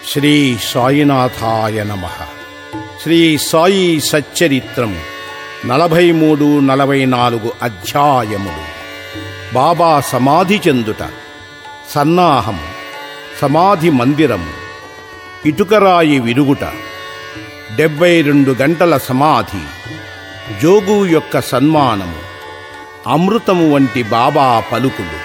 శ్రీ సాయినాథాయ నమ శ్రీ సాయి సచ్చరిత్రం నలభై మూడు నలభై నాలుగు అధ్యాయములు బాబా సమాధి చెందుట సన్నాహం సమాధి మందిరము ఇటుకరాయి విరుగుట డెబ్బై రెండు గంటల సమాధి జోగు యొక్క సన్మానము అమృతము వంటి బాబా పలుకులు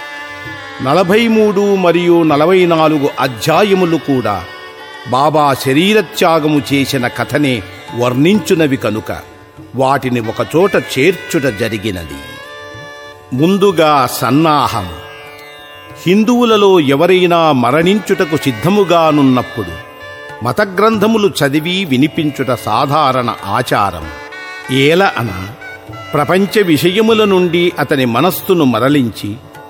నలభై మూడు మరియు నలభై నాలుగు అధ్యాయములు కూడా బాబా శరీరత్యాగము చేసిన కథనే వర్ణించునవి కనుక వాటిని ఒకచోట చేర్చుట జరిగినది ముందుగా సన్నాహం హిందువులలో ఎవరైనా మరణించుటకు సిద్ధముగానున్నప్పుడు మతగ్రంథములు చదివి వినిపించుట సాధారణ ఆచారం ఏల అన ప్రపంచ విషయముల నుండి అతని మనస్సును మరలించి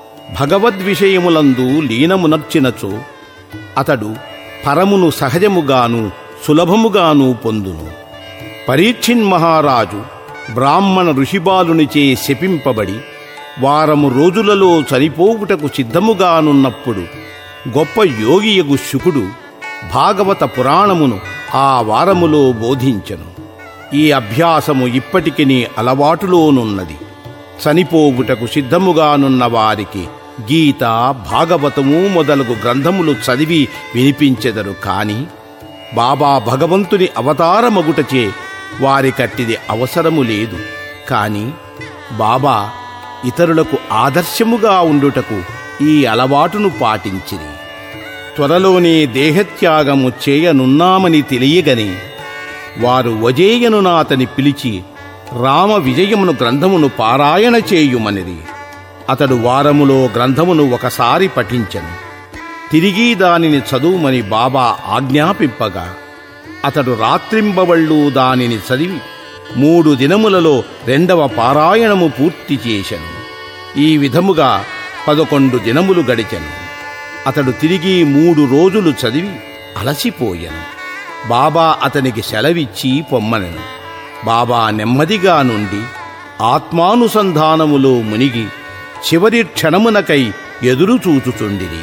భగవద్విషయములందు లీనమునర్చినచో అతడు పరమును సహజముగాను సులభముగాను పొందును పరీక్షిన్ మహారాజు బ్రాహ్మణ ఋషిబాలునిచే శపింపబడి వారము రోజులలో చనిపోవుటకు సిద్ధముగానున్నప్పుడు గొప్ప యోగియగు శుకుడు భాగవత పురాణమును ఆ వారములో బోధించెను ఈ అభ్యాసము ఇప్పటికిని అలవాటులోనున్నది చనిపోవుటకు సిద్ధముగానున్న వారికి గీత భాగవతము మొదలగు గ్రంథములు చదివి వినిపించెదరు కాని బాబా భగవంతుని అవతారమగుటచే వారికట్టిది అవసరము లేదు కాని బాబా ఇతరులకు ఆదర్శముగా ఉండుటకు ఈ అలవాటును పాటించిరి త్వరలోనే దేహత్యాగము చేయనున్నామని తెలియగని వారు వజేయను నాతని పిలిచి రామ విజయమును గ్రంథమును పారాయణ చేయుమనిది అతడు వారములో గ్రంథమును ఒకసారి పఠించెను తిరిగి దానిని చదువుమని బాబా ఆజ్ఞాపింపగా అతడు రాత్రింబవళ్ళు దానిని చదివి మూడు దినములలో రెండవ పారాయణము పూర్తి చేశను ఈ విధముగా పదకొండు దినములు గడిచెను అతడు తిరిగి మూడు రోజులు చదివి అలసిపోయెను బాబా అతనికి సెలవిచ్చి పొమ్మనెను బాబా నెమ్మదిగా నుండి ఆత్మానుసంధానములో మునిగి చివరి క్షణమునకై ఎదురు చూచుచుండిరి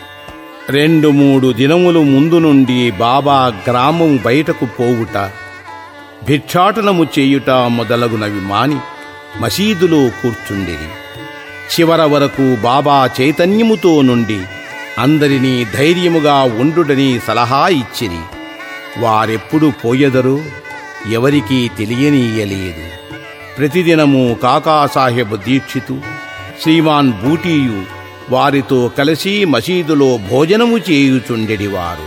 రెండు మూడు దినములు ముందు నుండి బాబా గ్రామం బయటకు పోవుట భిక్షాటనము చేయుట మొదలగునవి మాని మసీదులో కూర్చుండిరి చివర వరకు బాబా చైతన్యముతో నుండి అందరినీ ధైర్యముగా ఉండుడని సలహా ఇచ్చిరి వారెప్పుడు పోయెదరో ఎవరికీ తెలియనీయలేదు ప్రతిదినము కాకాసాహెబ్ దీక్షితు శ్రీమాన్ బూటీయు వారితో కలిసి మసీదులో భోజనము చేయుచుండెడివారు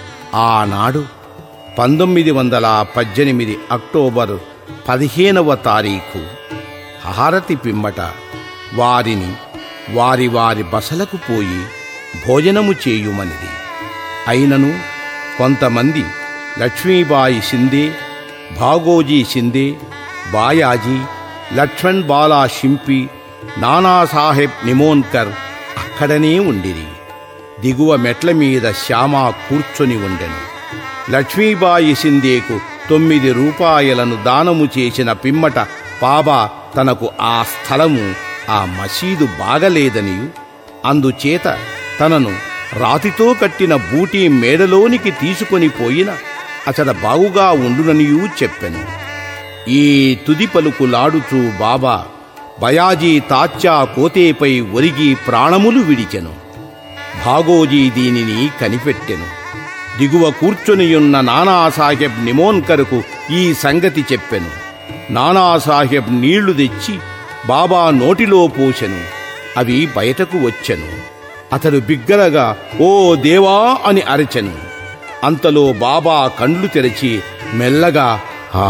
ఆనాడు పంతొమ్మిది వందల పద్దెనిమిది అక్టోబర్ పదిహేనవ తారీఖు హారతి పిమ్మట వారిని వారి వారి బసలకు పోయి భోజనము చేయుమనిది అయినను కొంతమంది లక్ష్మీబాయి షిందే భాగోజీ షిందే బాయాజీ లక్ష్మణ్ బాలా షింపి నానాసాహెబ్ నిమోన్కర్ అక్కడనే ఉండిరి దిగువ మెట్ల మీద శ్యామ కూర్చొని ఉండెను లక్ష్మీబాయి షిందేకు తొమ్మిది రూపాయలను దానము చేసిన పిమ్మట బాబా తనకు ఆ స్థలము ఆ మసీదు బాగలేదనియు అందుచేత తనను రాతితో కట్టిన బూటీ మేడలోనికి తీసుకొని పోయిన అతడ బాగుగా ఉండుననియూ చెప్పెను ఈ తుది పలుకులాడుచూ బాబా బయాజీ తాత్యా కోతేపై ఒరిగి ప్రాణములు విడిచెను భాగోజీ దీనిని కనిపెట్టెను దిగువ కూర్చొనియున్న నానాసాహెబ్ నిమోన్కర్కు ఈ సంగతి చెప్పెను నానాసాహెబ్ నీళ్లు తెచ్చి బాబా నోటిలో పోసెను అవి బయటకు వచ్చెను అతడు బిగ్గరగా ఓ దేవా అని అరచెను అంతలో బాబా కండ్లు తెరచి మెల్లగా ఆ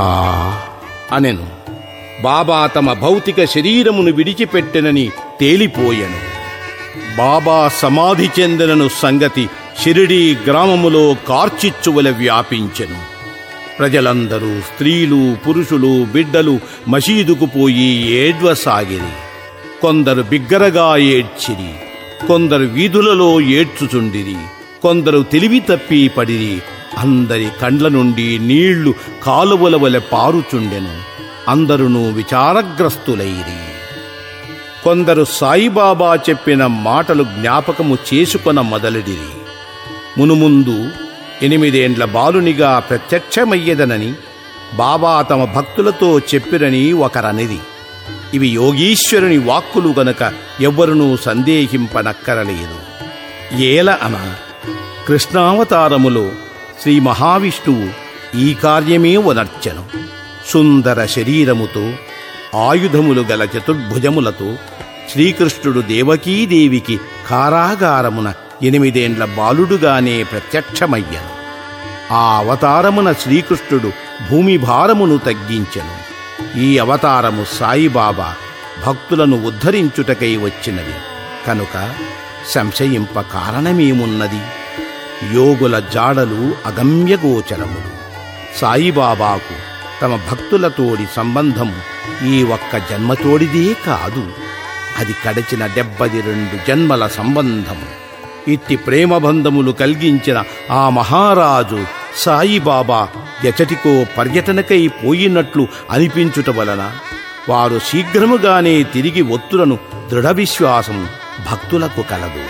అనెను బాబా తమ భౌతిక శరీరమును విడిచిపెట్టెనని తేలిపోయెను బాబా సమాధి చెందినను సంగతి షిరిడీ గ్రామములో కార్చిచ్చువల వ్యాపించెను ప్రజలందరూ స్త్రీలు పురుషులు బిడ్డలు మసీదుకు పోయి ఏడ్వసాగిరి కొందరు బిగ్గరగా ఏడ్చిరి కొందరు వీధులలో ఏడ్చుచుండిరి కొందరు తెలివి తప్పి పడిరి అందరి కండ్ల నుండి నీళ్లు కాలువల వలె పారుచుండెను అందరును విచారగ్రస్తులైరి కొందరు సాయిబాబా చెప్పిన మాటలు జ్ఞాపకము చేసుకొన మొదలెడిరి మునుముందు ఎనిమిదేండ్ల బాలునిగా ప్రత్యక్షమయ్యేదనని బాబా తమ భక్తులతో చెప్పిరని ఒకరనిది ఇవి యోగీశ్వరుని వాక్కులు గనక ఎవ్వరునూ సందేహింపనక్కరలేదు ఏల అన కృష్ణావతారములో శ్రీ మహావిష్ణువు ఈ కార్యమే వనర్చెను సుందర శరీరముతో ఆయుధములు గల చతుర్భుజములతో శ్రీకృష్ణుడు దేవకీదేవికి కారాగారమున ఎనిమిదేండ్ల బాలుడుగానే ప్రత్యక్షమయ్యను ఆ అవతారమున శ్రీకృష్ణుడు భూమి భారమును తగ్గించెను ఈ అవతారము సాయిబాబా భక్తులను ఉద్ధరించుటకై వచ్చినది కనుక సంశయింప కారణమేమున్నది యోగుల జాడలు అగమ్యగోచరములు సాయిబాబాకు తమ భక్తులతోడి సంబంధము ఈ ఒక్క జన్మతోడిదే కాదు అది కడచిన డెబ్బది రెండు జన్మల సంబంధము ఇట్టి ప్రేమబంధములు కలిగించిన ఆ మహారాజు సాయిబాబా ఎచటికో పర్యటనకై పోయినట్లు అనిపించుట వలన వారు శీఘ్రముగానే తిరిగి ఒత్తులను దృఢ విశ్వాసం భక్తులకు కలదు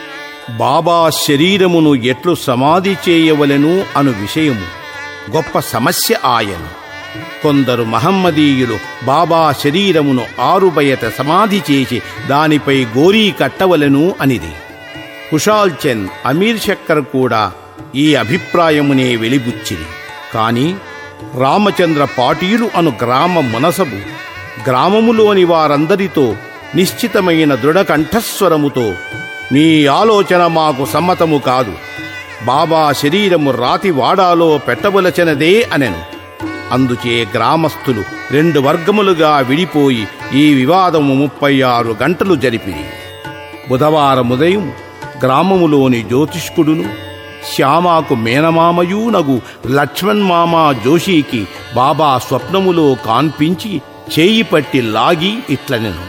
బాబా శరీరమును ఎట్లు సమాధి చేయవలెను అను విషయము గొప్ప సమస్య ఆయను కొందరు మహమ్మదీయులు బాబా శరీరమును ఆరుబయట సమాధి చేసి దానిపై గోరీ కట్టవలెను అనిది కుషాల్ చంద్ అమీర్ శక్కర్ కూడా ఈ అభిప్రాయమునే వెలిబుచ్చిరి కాని రామచంద్ర పాటీలు అను గ్రామ మునసబు గ్రామములోని వారందరితో నిశ్చితమైన దృఢ కంఠస్వరముతో మీ ఆలోచన మాకు సమ్మతము కాదు బాబా శరీరము రాతి వాడాలో పెట్టవలచినదే అనెను అందుచే గ్రామస్థులు రెండు వర్గములుగా విడిపోయి ఈ వివాదము ముప్పై ఆరు గంటలు జరిపిరి బుధవారం ఉదయం గ్రామములోని జ్యోతిష్కుడును శ్యామాకు మేనమామయూ నగు లక్ష్మణ్ మామ జోషికి బాబా స్వప్నములో కాన్పించి చేయి పట్టి లాగి ఇట్లనెను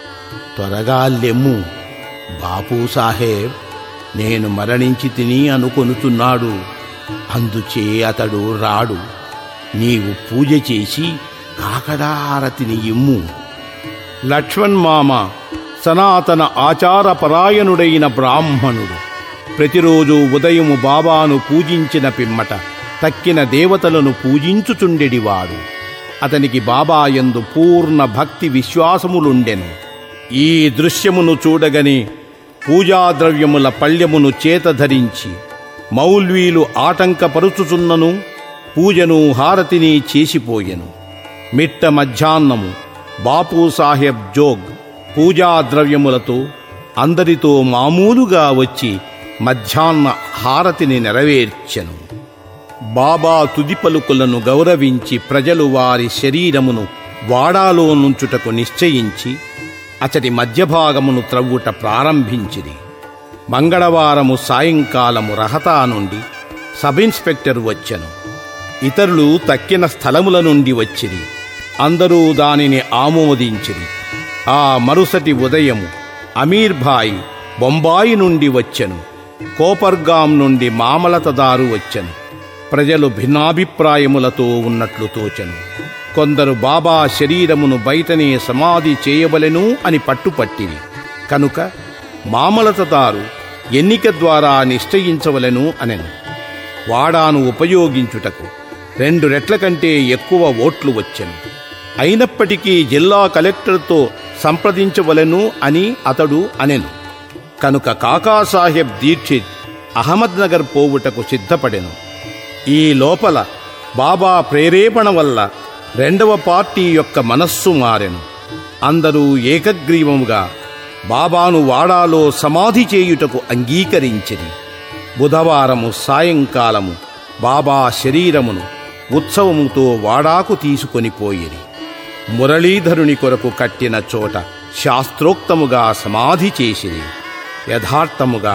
త్వరగా లెమ్ము బాపు సాహెబ్ నేను మరణించి తిని అనుకొనుతున్నాడు అందుచే అతడు రాడు నీవు పూజ చేసి కాకడారతిని ఇమ్ము లక్ష్మణ్ మామ సనాతన ఆచారపరాయణుడైన బ్రాహ్మణుడు ప్రతిరోజు ఉదయము బాబాను పూజించిన పిమ్మట తక్కిన దేవతలను పూజించుచుండెడివాడు అతనికి బాబా యందు పూర్ణ భక్తి విశ్వాసములుండెను ఈ దృశ్యమును చూడగని పూజాద్రవ్యముల పళ్యమును చేత ధరించి మౌల్వీలు ఆటంకపరుచుచున్నను పూజను హారతిని చేసిపోయెను మిట్ట మధ్యాహ్నము బాపు సాహెబ్ జోగ్ పూజా ద్రవ్యములతో అందరితో మామూలుగా వచ్చి మధ్యాహ్న హారతిని నెరవేర్చెను బాబా తుది పలుకులను గౌరవించి ప్రజలు వారి శరీరమును వాడాలో నుంచుటకు నిశ్చయించి అతడి మధ్యభాగమును త్రవ్వుట ప్రారంభించిరి మంగళవారము సాయంకాలము రహతా నుండి సబ్ ఇన్స్పెక్టర్ వచ్చెను ఇతరులు తక్కిన స్థలముల నుండి వచ్చిరి అందరూ దానిని ఆమోదించిరి ఆ మరుసటి ఉదయము అమీర్ భాయ్ బొంబాయి నుండి వచ్చెను కోపర్గాం నుండి మామలతదారు వచ్చెను ప్రజలు భిన్నాభిప్రాయములతో ఉన్నట్లు తోచెను కొందరు బాబా శరీరమును బయటనే సమాధి చేయవలెను అని పట్టుపట్టిరి కనుక మామలతదారు ఎన్నిక ద్వారా నిశ్చయించవలెను అనెను వాడాను ఉపయోగించుటకు రెండు రెట్ల కంటే ఎక్కువ ఓట్లు వచ్చెను అయినప్పటికీ జిల్లా కలెక్టర్తో సంప్రదించవలెను అని అతడు అనెను కనుక కాకాసాహెబ్ దీక్షిత్ అహ్మద్నగర్ పోవుటకు సిద్ధపడెను ఈ లోపల బాబా ప్రేరేపణ వల్ల రెండవ పార్టీ యొక్క మనస్సు మారెను అందరూ ఏకగ్రీవముగా బాబాను వాడాలో సమాధి చేయుటకు అంగీకరించిరి బుధవారము సాయంకాలము బాబా శరీరమును ఉత్సవముతో వాడాకు తీసుకొని పోయిరి మురళీధరుని కొరకు కట్టిన చోట శాస్త్రోక్తముగా సమాధి చేసిరి యథార్థముగా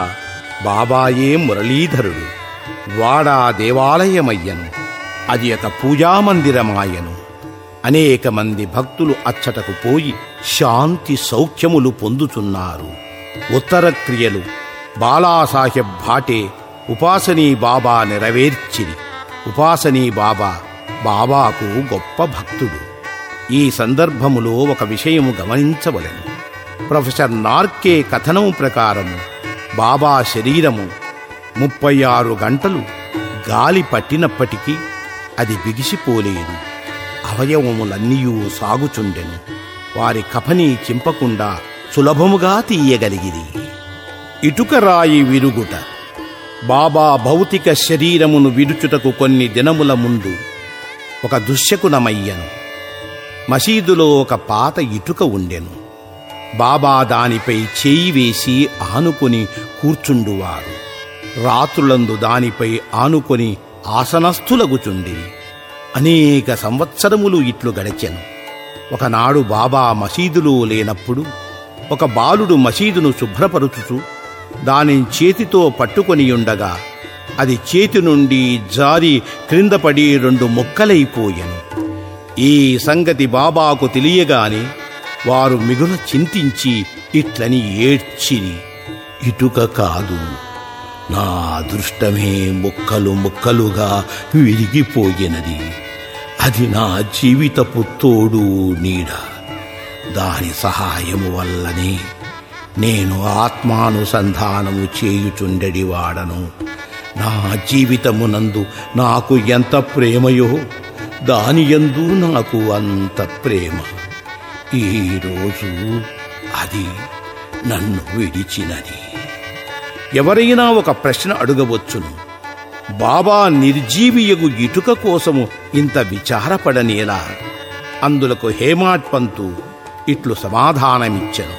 బాబాయే మురళీధరుడు వాడా దేవాలయమయ్యను అది ఒక పూజామందిరమాయను అనేక మంది భక్తులు అచ్చటకు పోయి శాంతి సౌఖ్యములు పొందుతున్నారు ఉత్తర క్రియలు బాలాసాహెబ్ భాటే ఉపాసనీ బాబా నెరవేర్చిరి ఉపాసనీ బాబా బాబాకు గొప్ప భక్తుడు ఈ సందర్భములో ఒక విషయము గమనించవలెను ప్రొఫెసర్ నార్కే కథనం ప్రకారము బాబా శరీరము ముప్పై ఆరు గంటలు గాలి పట్టినప్పటికీ అది బిగిసిపోలేదు అవయవములన్నీయూ సాగుచుండెను వారి కఫని చింపకుండా సులభముగా తీయగలిగిరి ఇటుక రాయి విరుగుట బాబా భౌతిక శరీరమును విడుచుటకు కొన్ని దినముల ముందు ఒక దుశ్శకునమయ్యను మసీదులో ఒక పాత ఇటుక ఉండెను బాబా దానిపై చేయి వేసి ఆనుకొని కూర్చుండువారు రాత్రులందు దానిపై ఆనుకొని ఆసనస్థులగుచుండి అనేక సంవత్సరములు ఇట్లు గడిచెను ఒకనాడు బాబా మసీదులో లేనప్పుడు ఒక బాలుడు మసీదును శుభ్రపరుచుచు దానిని చేతితో పట్టుకొని ఉండగా అది చేతి నుండి జారి క్రిందపడి రెండు ముక్కలైపోయెను ఈ సంగతి బాబాకు తెలియగానే వారు మిగుల చింతించి ఇట్లని ఏడ్చిరి ఇటుక కాదు నా అదృష్టమే ముక్కలు ముక్కలుగా విరిగిపోయినది అది నా జీవితపు తోడు నీడ దాని సహాయము వల్లనే నేను ఆత్మానుసంధానము చేయుచుండెడివాడను నా జీవితమునందు నాకు ఎంత ప్రేమయో దాని యందు నాకు అంత ప్రేమ ఈరోజు అది నన్ను విడిచినది ఎవరైనా ఒక ప్రశ్న అడగవచ్చును బాబా నిర్జీవియగు ఇటుక కోసము ఇంత విచారపడనేలా అందులకు హేమాడ్ పంతు ఇట్లు సమాధానమిచ్చెను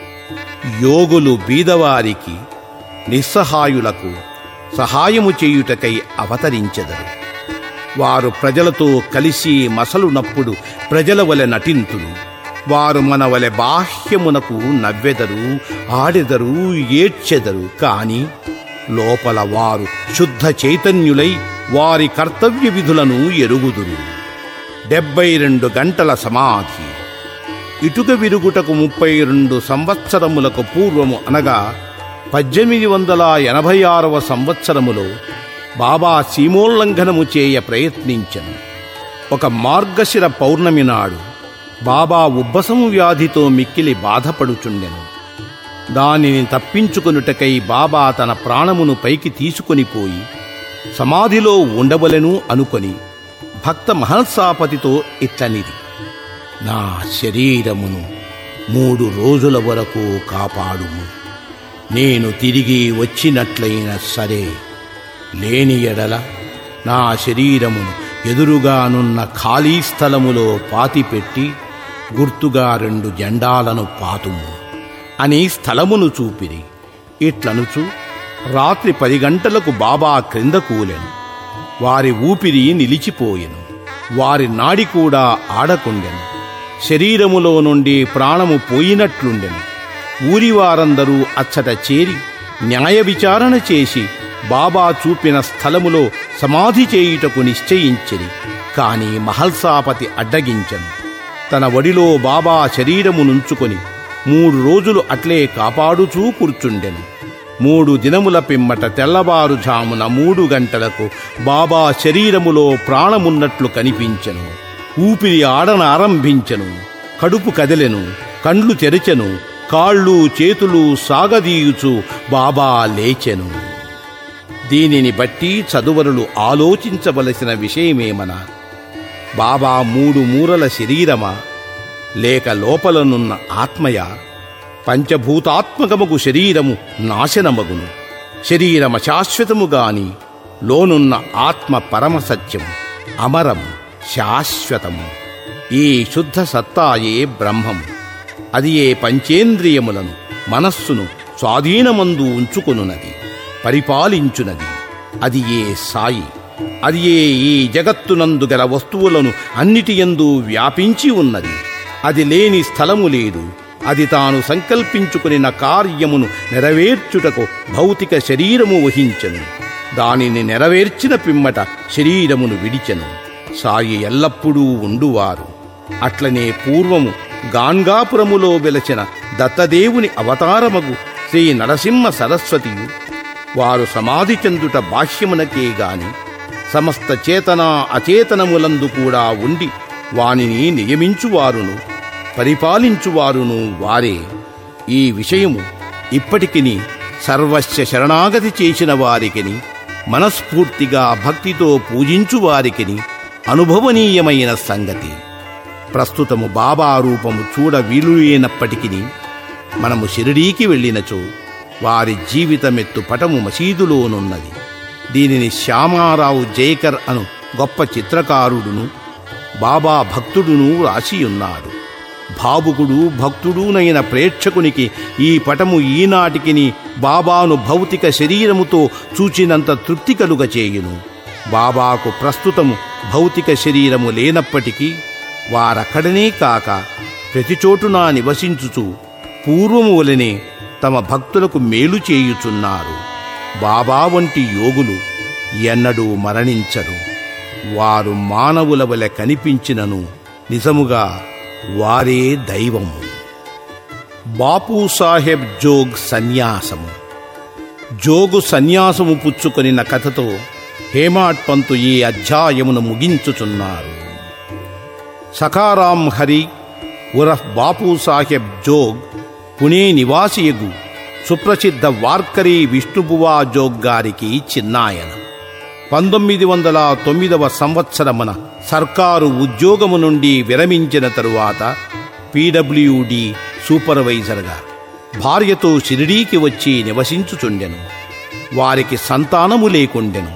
యోగులు బీదవారికి నిస్సహాయులకు సహాయము చేయుటకై అవతరించెదరు వారు ప్రజలతో కలిసి మసలునప్పుడు ప్రజల వలె నటింతులు వారు మన వలె బాహ్యమునకు నవ్వెదరు ఆడెదరు ఏడ్చెదరు కాని లోపల వారు శుద్ధ చైతన్యులై వారి కర్తవ్య విధులను ఎరుగుదురు డెబ్బై రెండు గంటల సమాధి ఇటుక విరుగుటకు ముప్పై రెండు సంవత్సరములకు పూర్వము అనగా పద్దెనిమిది వందల ఎనభై ఆరవ సంవత్సరములో బాబా సీమోల్లంఘనము చేయ ప్రయత్నించను ఒక మార్గశిర పౌర్ణమి నాడు బాబా ఉబ్బసము వ్యాధితో మిక్కిలి బాధపడుచుండెను దానిని తప్పించుకొనుటకై బాబా తన ప్రాణమును పైకి తీసుకొనిపోయి సమాధిలో ఉండవలెను అనుకొని భక్త మహల్సాపతితో ఇట్లనిది నా శరీరమును మూడు రోజుల వరకు కాపాడుము నేను తిరిగి వచ్చినట్లయిన సరే లేని ఎడల నా శరీరమును ఎదురుగానున్న ఖాళీ స్థలములో పాతిపెట్టి గుర్తుగా రెండు జెండాలను పాతుము అని స్థలమును చూపిరి ఇట్లనుచు రాత్రి పది గంటలకు బాబా క్రింద కూలెను వారి ఊపిరి నిలిచిపోయెను వారి నాడి కూడా ఆడకుండెను శరీరములో నుండి ప్రాణము పోయినట్లుండెను ఊరి వారందరూ అచ్చట చేరి న్యాయ విచారణ చేసి బాబా చూపిన స్థలములో సమాధి చేయుటకు నిశ్చయించిరి కాని మహల్సాపతి అడ్డగించను తన వడిలో బాబా శరీరము నుంచుకొని మూడు రోజులు అట్లే కాపాడుచూ కూర్చుండెను మూడు దినముల పిమ్మట తెల్లవారుజామున మూడు గంటలకు బాబా శరీరములో ప్రాణమున్నట్లు కనిపించెను ఊపిరి ఆడన ఆరంభించెను కడుపు కదిలెను కండ్లు తెరిచెను కాళ్ళు చేతులు సాగదీయుచు బాబా లేచెను దీనిని బట్టి చదువరులు ఆలోచించవలసిన విషయమేమనా బాబా మూడు మూరల శరీరమా లేక లోపలనున్న ఆత్మయ పంచభూతాత్మకముకు శరీరము నాశనమగును శరీరమ శాశ్వతము గాని లోనున్న ఆత్మ పరమ సత్యము అమరము శాశ్వతము ఈ శుద్ధ సత్తాయే బ్రహ్మం అది ఏ పంచేంద్రియములను మనస్సును స్వాధీనమందు ఉంచుకొనున్నది పరిపాలించునది అది ఏ సాయి అది ఏ ఈ జగత్తునందు గల వస్తువులను అన్నిటియందు వ్యాపించి ఉన్నది అది లేని స్థలము లేదు అది తాను సంకల్పించుకునిన కార్యమును నెరవేర్చుటకు భౌతిక శరీరము వహించెను దానిని నెరవేర్చిన పిమ్మట శరీరమును విడిచెను సాయి ఎల్లప్పుడూ ఉండువారు అట్లనే పూర్వము గాన్గాపురములో వెలచిన దత్తదేవుని అవతారమగు శ్రీ నరసింహ సరస్వతియు వారు సమాధి చెందుట బాహ్యమునకే గాని సమస్త చేతన అచేతనములందు కూడా ఉండి వానిని నియమించువారును పరిపాలించువారును వారే ఈ విషయము ఇప్పటికిని సర్వస్య శరణాగతి చేసిన వారికిని మనస్ఫూర్తిగా భక్తితో పూజించు వారికిని అనుభవనీయమైన సంగతి ప్రస్తుతము బాబా రూపము చూడ వీలులేనప్పటికీ మనము షిరిడీకి వెళ్ళినచో వారి జీవితమెత్తు పటము మసీదులోనున్నది దీనిని శ్యామారావు జైకర్ అను గొప్ప చిత్రకారుడును బాబా భక్తుడును రాసియున్నాడు భావుకుడు భక్తుడునైన ప్రేక్షకునికి ఈ పటము ఈనాటికిని బాబాను భౌతిక శరీరముతో చూచినంత తృప్తి కలుగ చేయును బాబాకు ప్రస్తుతము భౌతిక శరీరము లేనప్పటికీ వారక్కడనే కాక ప్రతిచోటునా నివసించుచు పూర్వము వలనే తమ భక్తులకు మేలు చేయుచున్నారు బాబా వంటి యోగులు ఎన్నడూ మరణించరు వారు మానవుల వలె కనిపించినను నిజముగా వారే దైవము బాపు సాహెబ్ జోగ్ సన్యాసము జోగు సన్యాసము పుచ్చుకొనిన కథతో హేమాడ్ పంతు ఈ అధ్యాయమును ముగించుచున్నారు సకారాం హరి ఉరఫ్ బాపు సాహెబ్ జోగ్ పుణే నివాసియగు సుప్రసిద్ధ వార్కరీ విష్ణుబువా జోగ్ గారికి చిన్నాయన పంతొమ్మిది వందల తొమ్మిదవ సంవత్సరమున సర్కారు ఉద్యోగము నుండి విరమించిన తరువాత పీడబ్ల్యూడి సూపర్వైజర్గా భార్యతో షిరిడీకి వచ్చి నివసించుచుండెను వారికి సంతానము లేకుండెను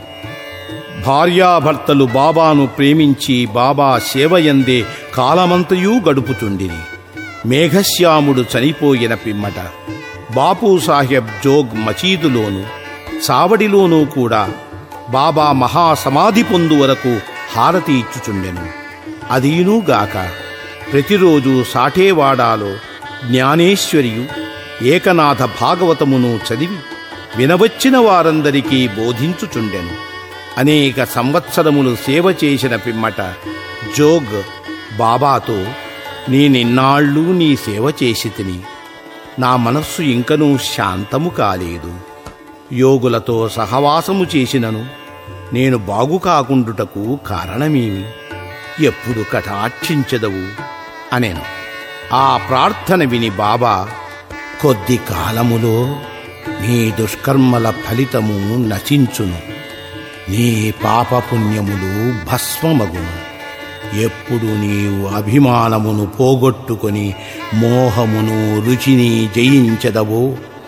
భార్యాభర్తలు బాబాను ప్రేమించి బాబా సేవయందే కాలమంతయూ గడుపుచుండిరి మేఘశ్యాముడు చనిపోయిన పిమ్మట బాపు సాహెబ్ జోగ్ మసీదులోను చావడిలోనూ కూడా బాబా మహాసమాధి పొందు వరకు హారతి ఇచ్చుచుండెను అదీనుగాక ప్రతిరోజు సాఠేవాడాలో జ్ఞానేశ్వరియు ఏకనాథ భాగవతమును చదివి వినవచ్చిన వారందరికీ బోధించుచుండెను అనేక సంవత్సరములు సేవ చేసిన పిమ్మట జోగ్ బాబాతో నేనిన్నాళ్ళు నీ సేవ చేసి తిని నా మనస్సు ఇంకనూ శాంతము కాలేదు యోగులతో సహవాసము చేసినను నేను బాగు కాకుండుటకు కారణమేమి ఎప్పుడు కటాక్షించదవు అనేను ఆ ప్రార్థన విని బాబా కొద్ది కాలములో నీ దుష్కర్మల ఫలితము నశించును నీ పాపపుణ్యములు భస్మమగును ఎప్పుడు నీవు అభిమానమును పోగొట్టుకొని మోహమును రుచిని జయించదవో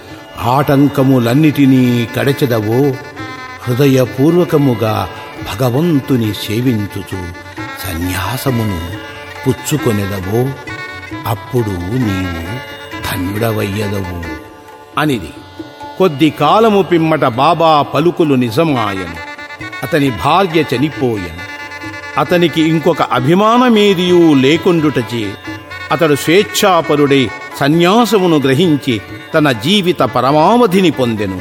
ఆటంకములన్నిటినీ కడచెదవో హృదయపూర్వకముగా భగవంతుని సేవించుచు సన్యాసమును పుచ్చుకొనెదవో అప్పుడు నీవు ధన్యుడవయ్యదవు అనిది కొద్ది కాలము పిమ్మట బాబా పలుకులు నిజమాయను అతని భార్య చనిపోయెను అతనికి ఇంకొక అభిమానమేదియూ లేకుండుటచే అతడు స్వేచ్ఛాపరుడై సన్యాసమును గ్రహించి తన జీవిత పరమావధిని పొందెను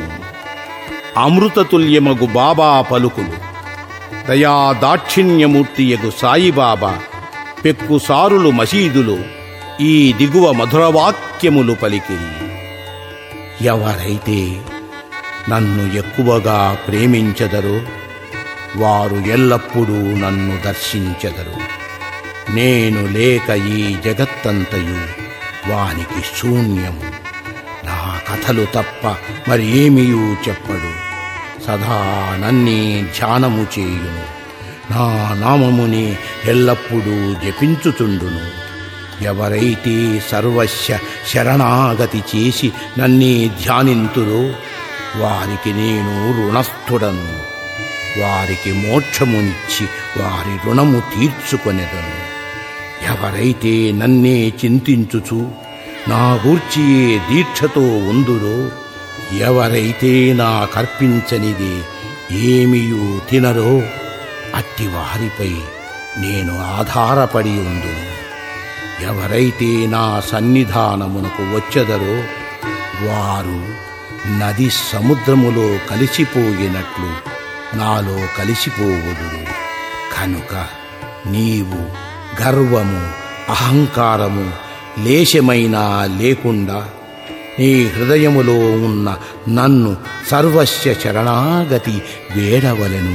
అమృతతుల్యమగు బాబా పలుకులు దయా దాక్షిణ్యమూర్తియగు సాయిబాబా పెక్కు సారులు మసీదులు ఈ దిగువ మధురవాక్యములు పలికిరి ఎవరైతే నన్ను ఎక్కువగా ప్రేమించదరో వారు ఎల్లప్పుడూ నన్ను దర్శించెదరు నేను లేక ఈ జగత్తంతయు వానికి శూన్యము నా కథలు తప్ప మరి ఏమీయూ చెప్పడు సదా నన్నే ధ్యానము చేయును నా నామముని ఎల్లప్పుడూ జపించుచుండును ఎవరైతే సర్వస్య శరణాగతి చేసి నన్నే ధ్యానింతురో వారికి నేను రుణస్థుడను వారికి మోక్షమునిచ్చి వారి రుణము తీర్చుకొనెదను ఎవరైతే నన్నే చింతించుచు నా గూర్చియే దీక్షతో ఉందురో ఎవరైతే నా కర్పించనిది ఏమియూ తినరో అట్టి వారిపై నేను ఆధారపడి ఉందును ఎవరైతే నా సన్నిధానమునకు వచ్చెదరో వారు నది సముద్రములో కలిసిపోయినట్లు నాలో కలిసిపోవుదురు కనుక నీవు గర్వము అహంకారము లేశమైనా లేకుండా నీ హృదయములో ఉన్న నన్ను సర్వస్య శరణాగతి వేడవలెను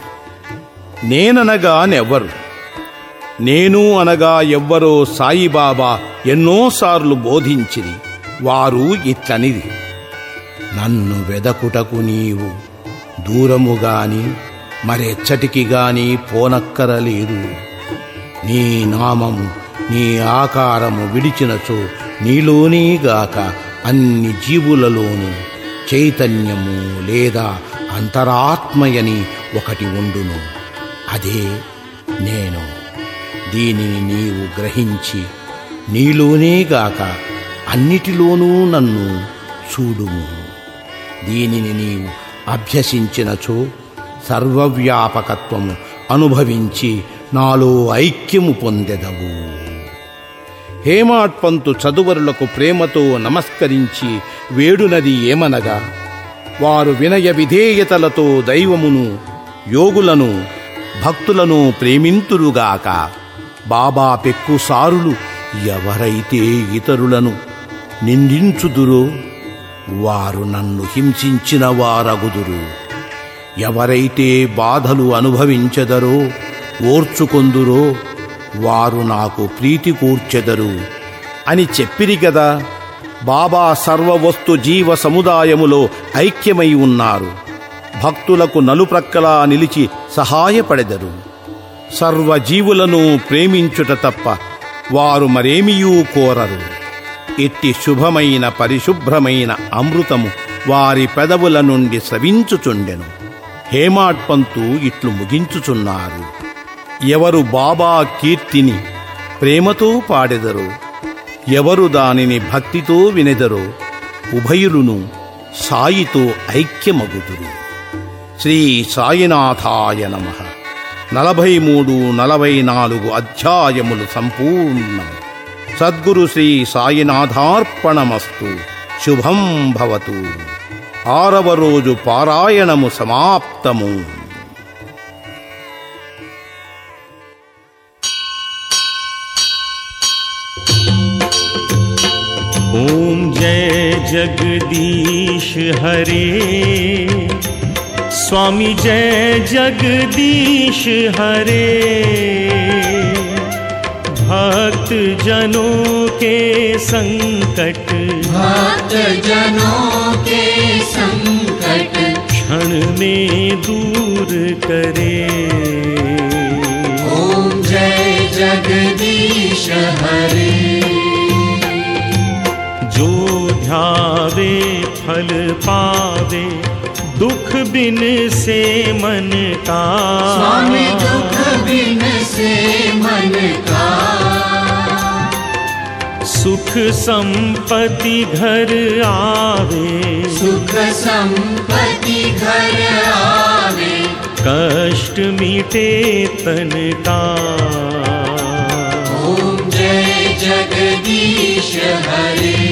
నేననగా నెవ్వరు నేను అనగా ఎవ్వరో సాయిబాబా ఎన్నోసార్లు బోధించిరి వారు ఇట్లనిది నన్ను వెదకుటకు నీవు దూరము గాని మరెచ్చటికి గాని పోనక్కరలేదు నీ నామము నీ ఆకారము విడిచినచో నీలోనేగాక అన్ని జీవులలోనూ చైతన్యము లేదా అంతరాత్మయని ఒకటి ఉండును అదే నేను దీనిని నీవు గ్రహించి నీలోనేగాక అన్నిటిలోనూ నన్ను చూడుము దీనిని నీవు అభ్యసించినచో సర్వవ్యాపకత్వము అనుభవించి నాలో ఐక్యము పొందెదవు హేమాట్పంతు చదువరులకు ప్రేమతో నమస్కరించి వేడునది ఏమనగా వారు వినయ విధేయతలతో దైవమును యోగులను భక్తులను ప్రేమింతురుగాక బాబా పెక్కుసారులు ఎవరైతే ఇతరులను నిందించుదురో వారు నన్ను హింసించిన వారగుదురు ఎవరైతే బాధలు అనుభవించెదరో ఓర్చుకొందురో వారు నాకు ప్రీతి కూర్చెదరు అని చెప్పిరి గదా బాబా సర్వవస్తు జీవ సముదాయములో ఐక్యమై ఉన్నారు భక్తులకు నలుప్రక్కలా నిలిచి సహాయపడెదరు సర్వజీవులను ప్రేమించుట తప్ప వారు మరేమియూ కోరరు ఇట్టి శుభమైన పరిశుభ్రమైన అమృతము వారి పెదవుల నుండి స్రవించుచుండెను హేమాట్పంతు ఇట్లు ముగించుచున్నారు ఎవరు బాబా కీర్తిని ప్రేమతో పాడెదరో ఎవరు దానిని భక్తితో వినెదరో ఉభయులును సాయితో ఐక్యమగుదురు శ్రీ సాయినాథాయ నమ నలభై మూడు నలభై నాలుగు అధ్యాయములు సంపూర్ణం సద్గురు శ్రీ సాయినాథార్పణమస్తు శుభం భవతు ఆరవ రోజు పారాయణము సమాప్తము ॐ जय जगदीश हरे स्वामी जय जगदीश हरे भक्त जनों के संकट भक्त जनों के संकट क्षण में दूर करे ओम जय जगदीश हरे जो ध्यावे फल पावे दुख बिन से मन का स्वामी दुख बिन से मन का सुख संपत्ति घर आवे सुख संपत्ति घर आवे कष्ट मिटे तन का ओम जय जगदीश हरे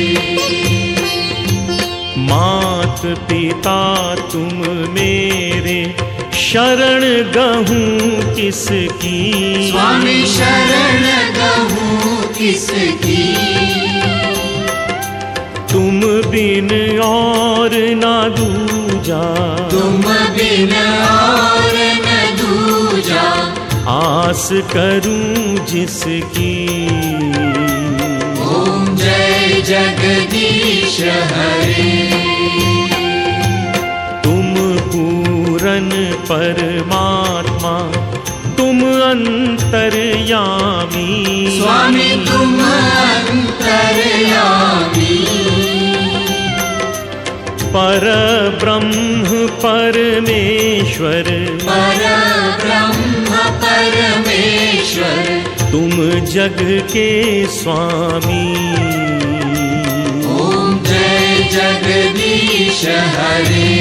मात पिता तुम मेरे शरण गहूँ किसकी स्वामी शरण गहूँ किसकी तुम बिन और ना दूजा तुम बिन और न दूजा आस करूं जिसकी ओम जय जगदीश हरे तुम पूरन परमात्मा तुम अंतर्यामी स्वामी तुम अंतर्यामी पर ब्रह्म परमेश्वर पर ब्रह्म परमेश्वर तुम जग के स्वामी ओम जय जगदीश हरे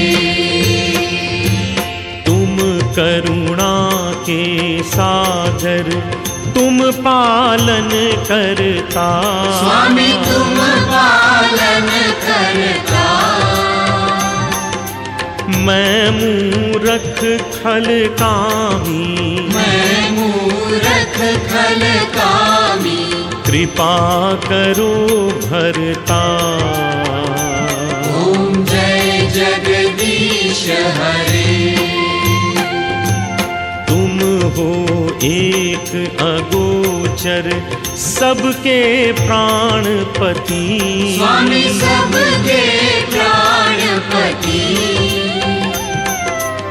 तुम करुणा के सागर तुम पालन करता स्वामी तुम पालन करता मैं मूरख खल कामी मैं मूरख खल कामी कृपा करो भरता ओम जय जगदीश हरे तुम हो एक अगोचर सबके प्राणपति स्वामी सबके प्राणपति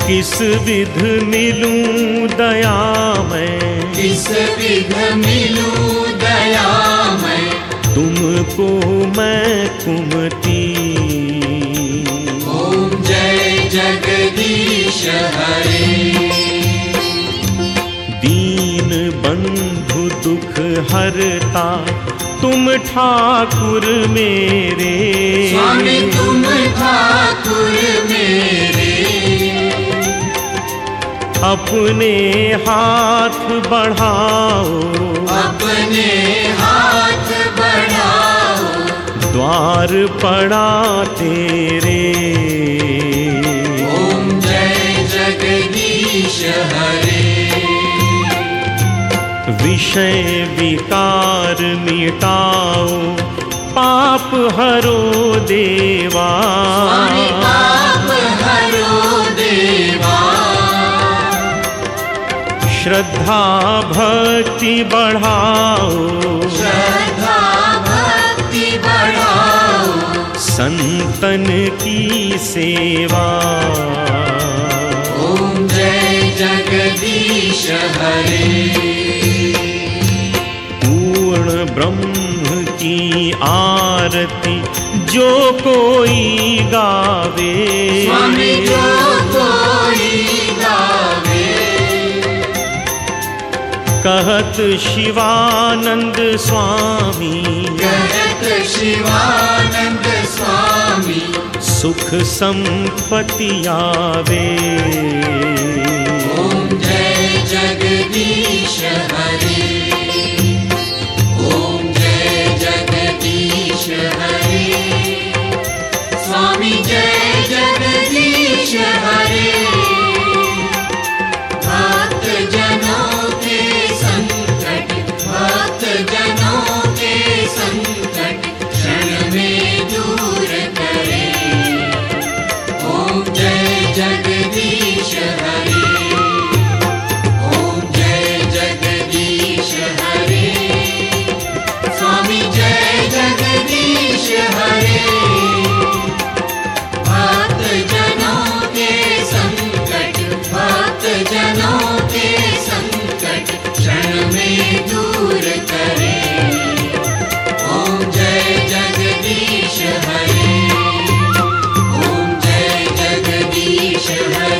किस विध मिलूं दया मैं किस विध मिलूं दया मैं तुमको मैं कुमती ओम जय जगदीश हरे दीन बंधु दुख हरता तुम ठाकुर मेरे स्वामी तुम ठाकुर मेरे अपने हाथ बढ़ाओ अपने हाथ बढ़ाओ द्वार पड़ा तेरे ओम जय जगदीश हरे विषय विकार मिटाओ पाप हरो देवा स्वामी पाप हरो देवा श्रद्धा भक्ति बढ़ाओ श्रद्धा भक्ति बढ़ाओ संतन की सेवा ओम जय जगदीश हरे पूर्ण ब्रह्म की आरती जो कोई गावे स्वामी जो कोई गावे कहत शिवानंद स्वामी कहत शिवानंद स्वामी सुख संपत्ति आवे ओम जय जगदीश हरे ओम जय जगदीश हरे स्वामी जय जगदीश हरे भक्त जनों के संकट भक्त जनों के संकट क्षण में दूर करे ओम जय जगदीश हरे ओम जय जगदीश हरे स्वामी जय जगदीश हरे भक्त जनों के संकट भक्त जनों के संकट क्षण में दूर करे ओम जय जगदीश हरे ओम जय जगदीश हरे